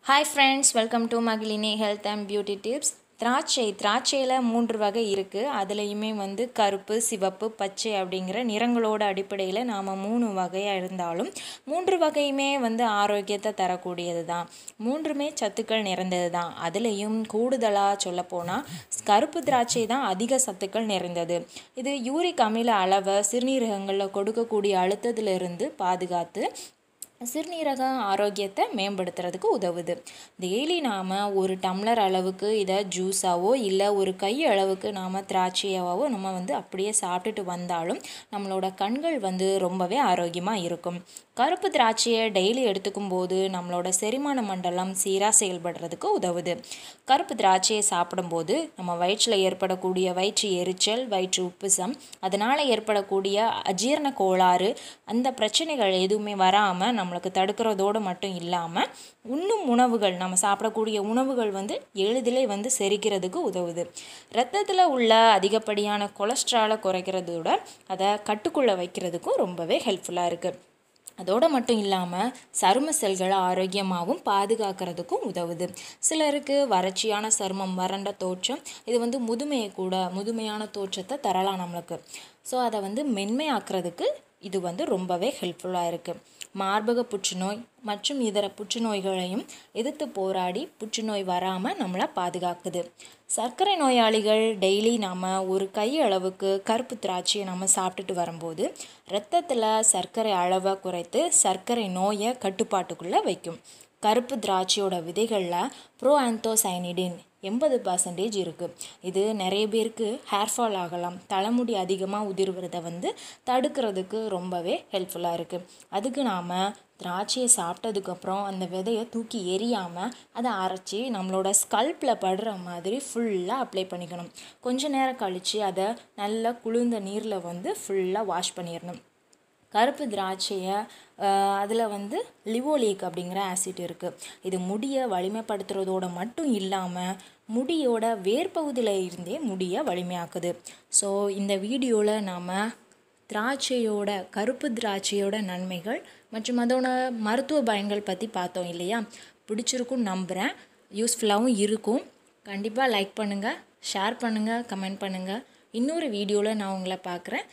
hi friends welcome to Magizhini health and beauty tips திராட்சை திராட்சையில் மூன்று வகை இருக்குது அதுலேயுமே வந்து கருப்பு சிவப்பு பச்சை அப்படிங்கிற நிறங்களோட அடிப்படையில் நாம் மூணு வகையாக இருந்தாலும் மூன்று வகையுமே வந்து ஆரோக்கியத்தை தரக்கூடியது தான் மூன்றுமே சத்துக்கள் நிறைந்தது தான் அதுலேயும் கூடுதலாக சொல்லப்போனால் கருப்பு திராட்சை தான் அதிக சத்துக்கள் நிறைந்தது இது யூரிக் அமில அளவை சிறுநீரகங்களில் கொடுக்கக்கூடிய அழுத்தத்திலிருந்து பாதுகாத்து சிறுநீரக ஆரோக்கியத்தை மேம்படுத்துறதுக்கு உதவுது டெய்லி நாம் ஒரு டம்ளர் அளவுக்கு இதை ஜூஸாவோ இல்லை ஒரு கை அளவுக்கு நாம் திராட்சையாவோ நம்ம வந்து அப்படியே சாப்பிட்டுட்டு வந்தாலும் நம்மளோட கண்கள் வந்து ரொம்பவே ஆரோக்கியமாக இருக்கும் கருப்பு திராட்சையை டெய்லி எடுத்துக்கும் போது நம்மளோட செரிமான மண்டலம் சீராக செயல்படுறதுக்கு உதவுது கருப்பு திராட்சையை சாப்பிடும்போது நம்ம வயிற்றில் ஏற்படக்கூடிய வயிற்று எரிச்சல் வயிற்று உப்புசம் அதனால் ஏற்படக்கூடிய அஜீரண கோளாறு அந்த பிரச்சனைகள் எதுவுமே வராமல் நம்மளுக்கு தடுக்கிறதோடு மட்டும் இல்லாமல் உண்ணும் உணவுகள் நம்ம சாப்பிடக்கூடிய உணவுகள் வந்து எளிதிலே வந்து செரிக்கிறதுக்கு உதவுது ரத்தத்தில் உள்ள அதிகப்படியான கொலஸ்ட்ராலை குறைக்கிறதோட அதை கட்டுக்குள்ளே வைக்கிறதுக்கும் ரொம்பவே ஹெல்ப்ஃபுல்லாக இருக்குது அதோடு மட்டும் இல்லாமல் சரும செல்களை ஆரோக்கியமாகவும் பாதுகாக்கிறதுக்கும் உதவுது சிலருக்கு வறட்சியான சருமம் வறண்ட தோற்றம் இது வந்து முதுமையை கூட முதுமையான தோற்றத்தை தரலாம் நம்மளுக்கு ஸோ அதை வந்து மென்மையாக்குறதுக்கு இது வந்து ரொம்பவே ஹெல்ப்ஃபுல்லாக இருக்குது மார்பக புற்றுநோய் மற்றும் இதர புற்றுநோய்களையும் எதிர்த்து போராடி புற்றுநோய் வராமல் நம்மளை பாதுகாக்குது சர்க்கரை நோயாளிகள் டெய்லி நாம் ஒரு கை அளவுக்கு கருப்பு திராட்சையை நம்ம சாப்பிட்டுட்டு வரும்போது ரத்தத்தில் சர்க்கரை அளவை குறைத்து சர்க்கரை நோயை கட்டுப்பாட்டுக்குள்ளே வைக்கும் கருப்பு திராட்சையோட விதைகளில் ப்ரோ ஆந்தோசைனிடின் எண்பது பர்சன்டேஜ் இருக்குது இது நிறைய பேருக்கு ஹேர் ஃபால் ஆகலாம் தலைமுடி அதிகமாக உதிர்வதை வந்து தடுக்கிறதுக்கு ரொம்பவே ஹெல்ப்ஃபுல்லாக இருக்குது அதுக்கு நாம் திராட்சையை சாப்பிட்டதுக்கப்புறம் அந்த விதையை தூக்கி எரியாமல் அதை அரைச்சி நம்மளோட ஸ்கல்ப்பில் படுற மாதிரி ஃபுல்லாக அப்ளை பண்ணிக்கணும் கொஞ்ச நேரம் கழித்து அதை நல்லா குளிர்ந்த நீரில் வந்து ஃபுல்லாக வாஷ் பண்ணிடணும் கருப்பு திராட்சையை அதில் வந்து லிவோலிக் அப்படிங்கிற ஆசிட் இருக்குது இது முடியை வலிமைப்படுத்துறதோட மட்டும் இல்லாமல் முடியோட வேர்பகுதியில் இருந்தே முடியை வலிமையாக்குது ஸோ இந்த வீடியோவில் நாம் திராட்சையோட கருப்பு திராட்சையோட நன்மைகள் மற்றும் அதோட மருத்துவ பயன்கள் பற்றி பார்த்தோம் இல்லையா பிடிச்சிருக்கும் நம்புகிறேன் யூஸ்ஃபுல்லாகவும் இருக்கும் கண்டிப்பாக லைக் பண்ணுங்கள் ஷேர் பண்ணுங்கள் கமெண்ட் பண்ணுங்கள் இன்னொரு வீடியோவில் நான் உங்களை பார்க்குறேன்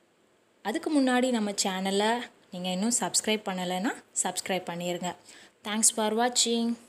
அதுக்கு முன்னாடி நம்ம சேனலை நீங்கள் இன்னும் சப்ஸ்கிரைப் பண்ணலைன்னா சப்ஸ்கிரைப் பண்ணிடுங்க தேங்க்ஸ் ஃபார் வாட்சிங்